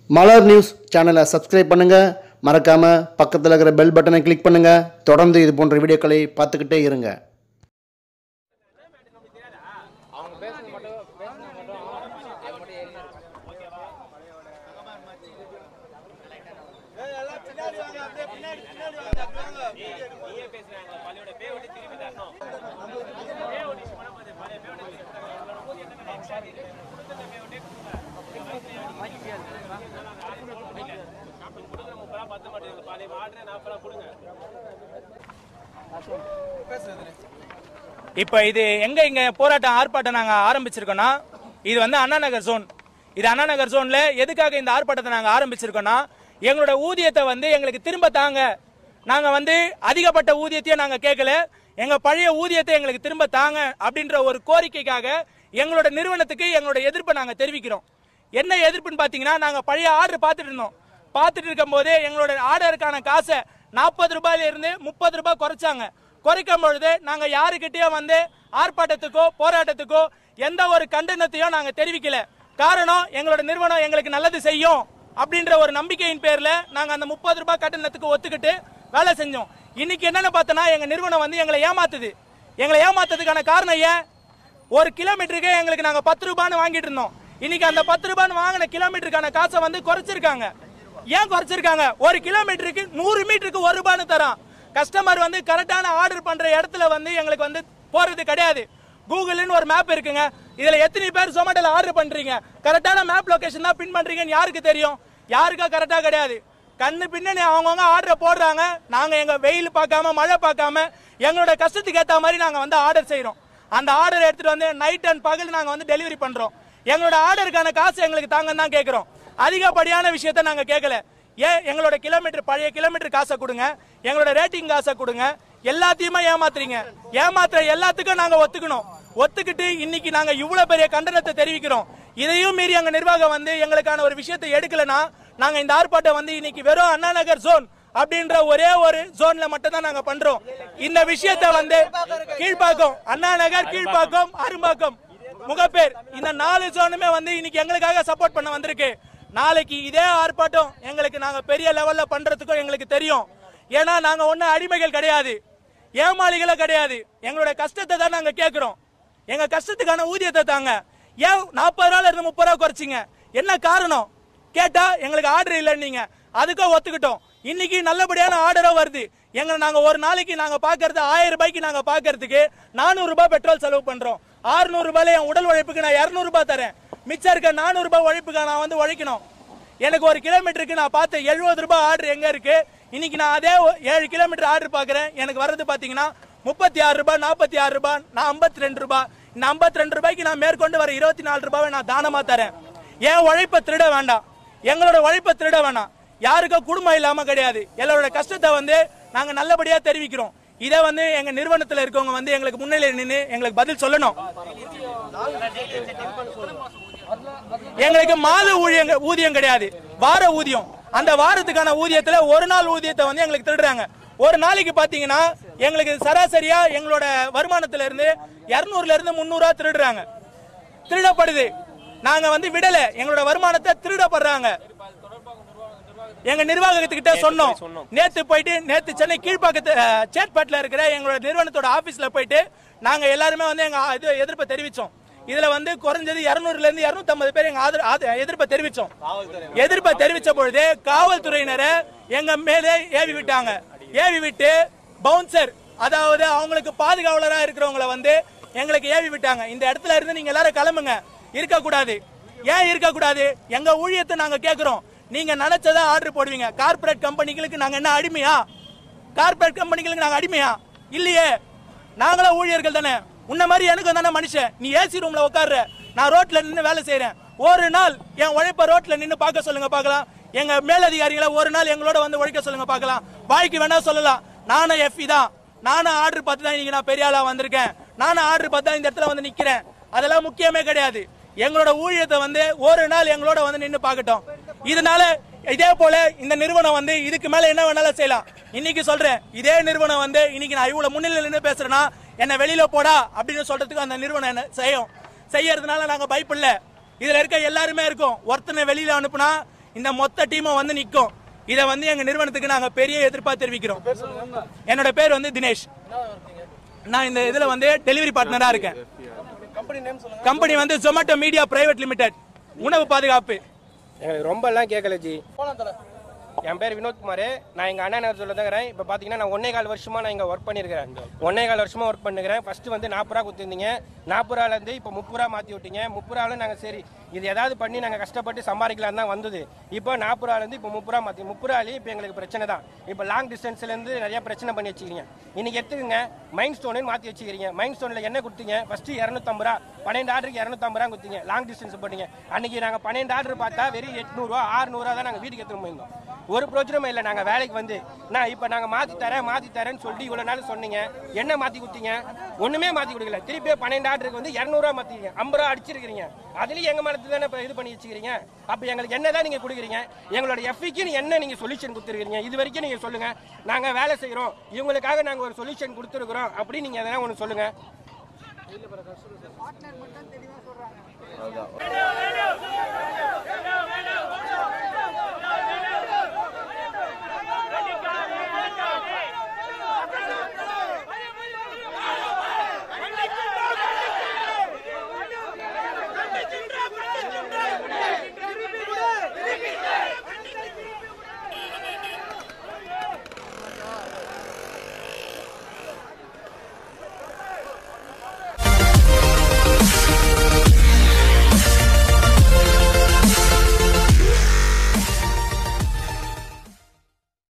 மலர் news சேனலை subscribe பண்ணுங்கள் மறக்காமல் பக்கத்தில் இருக்கிற பெல் பட்டனை கிளிக் பண்ணுங்கள் தொடர்ந்து இது போன்ற வீடியோக்களை பார்த்துக்கிட்டே இருங்க இப்போ இது எங்க இங்க போராட்டம் ஆர்ப்பாட்டம் நாங்க ஆரம்பிச்சிருக்கோம்னா இது வந்து அண்ணா நகர் ஜோன் இது அண்ணா நகர் ஜோன்ல எதுக்காக இந்த ஆர்ப்பாட்டத்தை நாங்க ஆரம்பிச்சிருக்கோம்னா எங்களோட ஊதியத்தை வந்து எங்களுக்கு திரும்ப தாங்க நாங்க வந்து அதிகப்பட்ட ஊதியத்தையும் நாங்க கேட்கல எங்க பழைய ஊதியத்தை எங்களுக்கு திரும்ப தாங்க அப்படின்ற ஒரு கோரிக்கைக்காக எங்களோட நிறுவனத்துக்கு எங்களோட எதிர்ப்பை நாங்க தெரிவிக்கிறோம் என்ன எதிர்ப்புன்னு பாத்தீங்கன்னா நாங்க பழைய ஆர்டர் பார்த்துட்டு இருந்தோம் பார்த்துட்டு இருக்கும் போதே எங்களோட ஆர்டருக்கான காசை நாற்பது ரூபாயில இருந்து முப்பது ரூபாய் குறைச்சாங்க குறைக்கும் பொழுது நாங்க யாருக்கிட்டயும் வந்து ஆர்ப்பாட்டத்துக்கோ போராட்டத்துக்கோ எந்த ஒரு கண்டனத்தையும் நாங்க தெரிவிக்கல காரணம் எங்களோட நிறுவனம் எங்களுக்கு நல்லது செய்யும் அப்படின்ற ஒரு நம்பிக்கையின் பேர்ல நாங்க அந்த முப்பது ரூபாய் கட்டணத்துக்கு ஒத்துக்கிட்டு வேலை செஞ்சோம் இன்னைக்கு என்னன்னு பார்த்தோன்னா எங்க நிறுவனம் வந்து எங்களை ஏமாத்துது எங்களை ஏமாத்துறதுக்கான காரணம் ஏன் ஒரு கிலோமீட்டருக்கு எங்களுக்கு நாங்க பத்து ரூபான்னு வாங்கிட்டு இருந்தோம் இன்னைக்கு அந்த பத்து ரூபான்னு வாங்கின கிலோமீட்டருக்கான காசை வந்து குறைச்சிருக்காங்க ஏன் குறைச்சிருக்காங்க ஒரு கிலோமீட்டருக்கு நூறு மீட்டருக்கு ஒரு ரூபான்னு தரோம் கஸ்டமர் வந்து கரெக்டான ஆர்டர் பண்ற இடத்துல வந்து எங்களுக்கு வந்து போறது கிடையாது கூகுள்னு ஒரு மேப் இருக்குங்க இதுல எத்தனை பேர் ஜொமேட்டோல ஆர்டர் பண்றீங்க கரெக்டான மேப் லொகேஷன் தான் பின் பண்றீங்கன்னு யாருக்கு தெரியும் யாருக்கா கரெக்டா கிடையாது கண்ணு பின்னணி அவங்கவுங்க ஆர்டர் போடுறாங்க நாங்க எங்க வெயில் பார்க்காம மழை பார்க்காம எங்களோட கஷ்டத்துக்கு ஏத்த மாதிரி நாங்க வந்து ஆர்டர் செய்றோம் அந்த ஆர்டர் எடுத்துட்டு வந்து நைட் அண்ட் பகல் நாங்க வந்து டெலிவரி பண்றோம் எங்களோட ஆர்டருக்கான காசு எங்களுக்கு தாங்க தான் கேட்கிறோம் அதிகப்படியான விஷயத்த நாங்க கேட்கல ஏன் எங்களோட கிலோமீட்டர் பழைய கிலோமீட்டர் காசை கொடுங்க எங்களோட ரேட்டிங் காசை கொடுங்க எல்லாத்தையுமே ஏமாத்துறீங்க ஏமாத்துற எல்லாத்துக்கும் நாங்க ஒத்துக்கணும் ஒத்துக்கிட்டு இன்னைக்கு நாங்க இவ்வளவு பெரிய கண்டனத்தை தெரிவிக்கிறோம் இதையும் மீறி எங்க நிர்வாகம் வந்து எங்களுக்கான ஒரு விஷயத்தை எடுக்கலனா நாங்க இந்த ஆர்ப்பாட்டம் வந்து இன்னைக்கு வெறும் அண்ணா நகர் ஜோன் அப்படின்ற ஒரே ஒரு ஜோன்ல மட்டும் தான் நாங்க பண்றோம் இந்த விஷயத்தை வந்து கீழ்ப்பாக்கம் அண்ணா நகர் கீழ்ப்பாக்கம் அரும்பாக்கம் முகப்பேர் இந்த நாலு ஜோனுமே வந்து இன்னைக்கு எங்களுக்காக சப்போர்ட் பண்ண வந்திருக்கு நாளைக்கு இதே ஆர்ப்பாட்டம் எங்களுக்கு நாங்க பெரிய லெவல்ல பண்றதுக்கும் எங்களுக்கு தெரியும் ஏன்னா நாங்க ஒன்னும் அடிமைகள் கிடையாது ஏமாளிகளே கிடையாது எங்களோட கஷ்டத்தை தான் நாங்க கேட்கிறோம் எங்க கஷ்டத்துக்கான ஊதியத்தை தாங்க ஏன் நாற்பது ரூபால இருந்து முப்பது ரூபா குறைச்சிங்க என்ன காரணம் கேட்டா எங்களுக்கு ஆர்டர் இல்லைன்னீங்க அதுக்கும் ஒத்துக்கிட்டோம் இன்னைக்கு நல்லபடியான ஆர்டரோ வருது எங்க நாங்க ஒரு நாளைக்கு நாங்க பாக்குறது ஆயிரம் ரூபாய்க்கு நாங்க பாக்குறதுக்கு நானூறு ரூபாய் பெட்ரோல் செலவு பண்றோம் 600 ரூபாயில என் உடல் உழைப்புக்கு நான் 200 ரூபாய் தரேன் மிச்சம் இருக்க 400 ரூபாய் உழைப்புக்கு நான் வந்து உழைக்கணும் எனக்கு ஒரு கிலோமீட்டருக்கு நான் பார்த்த எழுபது ரூபாய் ஆர்டர் எங்க இருக்கு இன்னைக்கு நான் அதே ஒ- ஏழு கிலோமீட்டர் ஆர்டர் பாக்குறேன் எனக்கு வர்றது பாத்தீங்கன்னா முப்பத்தி ஆறு ரூபாய் நாற்பத்தி ஆறு ரூபாய் நான் ஐம்பத்தி ரெண்டு ரூபாய் இந்த ஐம்பத்தி ரெண்டு ரூபாய்க்கு நான் மேற்கொண்டு வர இருபத்தி நாலு ரூபாவை நான் தானமா தரேன் என் உழைப்பை திருட வேண்டாம் எங்களோட உழைப்பை திருட வேணாம் யாருக்கும் குடும்பம் இல்லாம கிடையாது எல்லாரோட கஷ்டத்தை வந்து நாங்க நல்லபடியா தெரிவிக்கிறோம் இதை வந்து எங்க நிறுவனத்துல இருக்கவங்க வந்து எங்களுக்கு முன்னிலை நின்று எங்களுக்கு பதில் சொல்லணும் எங்களுக்கு மாத ஊழியங்க ஊதியம் கிடையாது வார ஊதியம் அந்த வாரத்துக்கான ஊதியத்துல ஒரு நாள் ஊதியத்தை வந்து எங்களுக்கு திருடுறாங்க ஒரு நாளைக்கு பாத்தீங்கன்னா எங்களுக்கு சராசரியா எங்களோட வருமானத்துல இருந்து இருநூறுல இருந்து முந்நூறுவா திருடுறாங்க திருடப்படுது நாங்க வந்து விடல எங்களோட வருமானத்தை திருடப்படுறாங்க எங்க நிர்வாகத்துக்கிட்ட சொன்னோம் நேத்து போயிட்டு நேத்து சென்னை கீழ்ப்பாக்கத்து அஹ், சேட்பாட்ல இருக்கிற எங்களோட நிறுவனத்தோட ஆபீஸ்ல போயிட்டு நாங்க எல்லாருமே வந்து எங்க ஆ- இது எதிர்ப்பை தெரிவிச்சோம் இதுல வந்து குறைஞ்சது 200 ல இருந்து 250 பேர் எங்க ஆதர- ஆத- எதிர்ப்பை தெரிவிச்சோம் எதிர்ப்பை தெரிவிச்ச பொழுது காவல்துறையினரை எங்க மேலே ஏவி விட்டாங்க ஏவி விட்டு பவுன்சர் அதாவது அவங்களுக்கு பாதுகாவலரா இருக்கிறவங்கள வந்து எங்களுக்கு ஏவி விட்டாங்க இந்த இடத்துல இருந்து நீங்க எல்லாரும் கிளம்புங்க இருக்கக்கூடாது ஏன் இருக்கக்கூடாது எங்க ஊழியத்தை நாங்க கேக்குறோம் நீங்க நினைச்சதா ஆர்டர் போடுவீங்க கார்ப்பரேட் கம்பெனிகளுக்கு நாங்க என்ன அடிமையா கார்ப்பரேட் கம்பெனிகளுக்கு நாங்க அடிமையா இல்லையே நாங்களும் ஊழியர்கள் தானே உன்ன மாதிரி எனக்கு தானே மனுஷன் நீ ஏசி ரூம்ல உட்கார்ற நான் ரோட்ல நின்னு வேலை செய்றேன் ஒரு நாள் என் உழைப்ப ரோட்ல நின்னு பார்க்க சொல்லுங்க பார்க்கலாம் எங்க மேலதிகாரிகளை ஒரு நாள் எங்களோட வந்து உழைக்க சொல்லுங்க பார்க்கலாம் வாய்க்கு வேணா சொல்லலாம் நானும் எஃபி தான் நானும் ஆர்டர் பார்த்து தான் இன்னைக்கு நான் பெரிய ஆளா வந்திருக்கேன் நானும் ஆர்டர் பார்த்து தான் இந்த இடத்துல வந்து நிக்கிறேன் அதெல்லாம் முக்கியமே கிடையாது எங்களோட ஊழியத்தை வந்து ஒரு நாள் எங்களோட வந்து நின்னு பார்க்கட்டும் இதனால இதே போல இந்த நிறுவனம் வந்து இதுக்கு மேல என்ன வேணாலும் செய்யலாம் இன்னைக்கு சொல்றேன் இதே நிறுவனம் வந்து இன்னைக்கு நான் இவ்வளவு முன்னிலையில் நின்று பேசுறேன்னா என்ன வெளியில போடா அப்படின்னு சொல்றதுக்கு அந்த நிறுவனம் என்ன செய்யும் செய்யறதுனால நாங்க பயப்படல இதுல இருக்க எல்லாருமே இருக்கோம் ஒருத்தனை வெளியில அனுப்புனா இந்த மொத்த டீமும் வந்து நிக்கும் இதை வந்து எங்க நிறுவனத்துக்கு நாங்க பெரிய எதிர்ப்பா தெரிவிக்கிறோம் என்னோட பேர் வந்து தினேஷ் நான் இந்த இதுல வந்து டெலிவரி பார்ட்னரா இருக்கேன் கம்பெனி வந்து ஜொமேட்டோ மீடியா பிரைவேட் லிமிடெட் உணவு பாதுகாப்பு எங்களுக்கு ரொம்ப எல்லாம் கேட்கல ஜி என் பேர் வினோத்குமார் நான் எங்கள் அண்ணன் நகர் சொல்ல இருக்கிறேன் இப்போ பார்த்தீங்கன்னா நான் ஒன்னே கால் வருஷமாக நான் இங்கே ஒர்க் பண்ணியிருக்கிறேன் ஒன்னே கால் வருஷமாக ஒர்க் பண்ணுகிறேன் ஃபஸ்ட்டு வந்து நாற்பது ரூபா கொடுத்துருந்தீங்க நாற்பது ரூபாலேருந்து இப்போ முப்பது ரூபா மாற்றி விட்டீங்க முப்பது ரூபாவில் நாங்கள் சரி இது ஏதாவது பண்ணி நாங்கள் கஷ்டப்பட்டு சம்பாதிக்கலாம் தான் வந்தது இப்போ நாற்பது ரூபாலேருந்து இப்போ முப்பது ரூபா மாற்றி முப்பது ரூபாலையும் இப்போ எங்களுக்கு பிரச்சனை தான் இப்போ லாங் டிஸ்டன்ஸ்லேருந்து நிறைய பிரச்சனை பண்ணி வச்சுக்கிறீங்க இன்னைக்கு எடுத்துக்கங்க மைண்ட் ஸ்டோனு மாற்றி வச்சுக்கிறீங்க மைண்ட் ஸ்டோனில் என்ன கொடுத்தீங்க ஃபஸ்ட்டு இரநூத்தம்பது ரூபா பன்னெண்டு ஆர்டருக்கு இரநூத்தம்பது ரூபா கொடுத்தீங்க லாங் டிஸ்டன்ஸ் போட்டீங்க அன்னைக்கு நாங்கள் பன்னெண்டு ஆர்டர் பார்த்தா வெறும் எட்நூறுவா ஆறுநூறுவா தான் நாங்கள் வீட்டுக்கு எடுத்துட்டு போயிருந்தோம் ஒரு பிரோஜனமும் இல்லை நாங்கள் வேலைக்கு வந்து நான் இப்போ நாங்கள் மாற்றி தரேன் மாற்றி தரேன்னு சொல்லி இவ்வளோ நாள் சொன்னீங்க என்ன மாற்றி கொடுத்தீங்க ஒன்றுமே மாற்றி கொடுக்கல திருப்பி பன்னெண்டு ஆர்டருக்கு வந்து இரநூறுவா மாற்றிருக்கீங்க ஐம்பது ரூபா அடிச்சிருக்கீங்க அதுலேயும் எங்கள் மனத்து தானே இப்போ இது பண்ணி வச்சுக்கிறீங்க அப்போ எங்களுக்கு என்ன தான் நீங்கள் கொடுக்குறீங்க எங்களோட எஃபிக்கு என்ன நீங்கள் சொல்யூஷன் கொடுத்துருக்கீங்க இது வரைக்கும் நீங்கள் சொல்லுங்கள் நாங்கள் வேலை செய்கிறோம் இவங்களுக்காக நாங்கள் ஒரு சொல்யூஷன் கொடுத்துருக்குறோம் அப்படின்னு நீங்கள் எதனா ஒன்று சொல்லுங்கள் அதான்